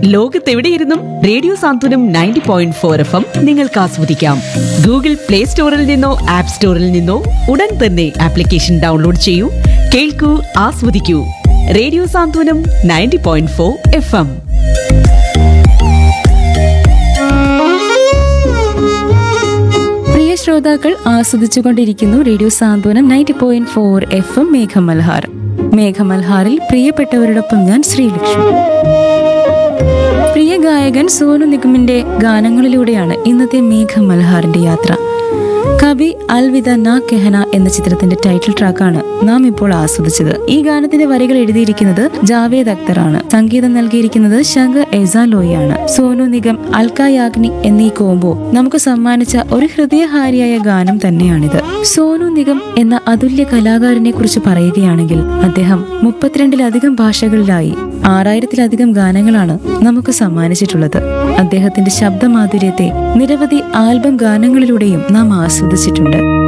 ലോകത്തെവിടെയിരുന്നും radio Santhwanam ninety point four F M നിങ്ങൾക്ക് ആസ്വദിക്കാം Google play സ്റ്റോറിൽ നിന്നോ ആപ്പ് സ്റ്റോറിൽ നിന്നോ ഉടൻ തന്നെ ആപ്ലിക്കേഷൻ ഡൗൺലോഡ് ചെയ്യൂ കേൾക്കൂ ആസ്വദിക്കൂ radio Santhwanam ninety point four F M പ്രിയ ശ്രോതാക്കൾ ആസ്വദിച്ചുകൊണ്ടിരിക്കുന്നു radio Santhwanam ninety point four F M Meghamalhar മേഘമൽഹാറിൽ പ്രിയപ്പെട്ടവരോടൊപ്പം ഞാൻ ശ്രീലക്ഷ്മി പ്രിയ ഗായകൻ സോനു നിഗമിന്റെ ഗാനങ്ങളിലൂടെയാണ് ഇന്നത്തെ മേഘമൽഹാറിന്റെ യാത്ര കവി അൽവിദ നാ കെഹന എന്ന ചിത്രത്തിന്റെ ടൈറ്റിൽ ട്രാക്കാണ് നാം ഇപ്പോൾ ആസ്വദിച്ചത് ഈ ഗാനത്തിന്റെ വരികൾ എഴുതിയിരിക്കുന്നത് ജാവേദ് അക്തറാണ് സംഗീതം നൽകിയിരിക്കുന്നത് ശങ്കർ എസാലോയാണ് സോനു നിഗം അൽക്ക യാഗ്നി എന്നീ കോംബോ നമുക്ക് സമ്മാനിച്ച ഒരു ഹൃദയഹാരിയായ ഗാനം തന്നെയാണിത് സോനു നിഗം എന്ന അതുല്യ കലാകാരനെ കുറിച്ച് പറയുകയാണെങ്കിൽ അദ്ദേഹം മുപ്പത്തിരണ്ടിലധികം ഭാഷകളിലായി ആറായിരത്തിലധികം ഗാനങ്ങളാണ് നമുക്ക് സമ്മാനിച്ചിട്ടുള്ളത് അദ്ദേഹത്തിന്റെ ശബ്ദമാധുര്യത്തെ നിരവധി ആൽബം ഗാനങ്ങളിലൂടെയും നാം ആസ്വദിച്ചിട്ടുണ്ട്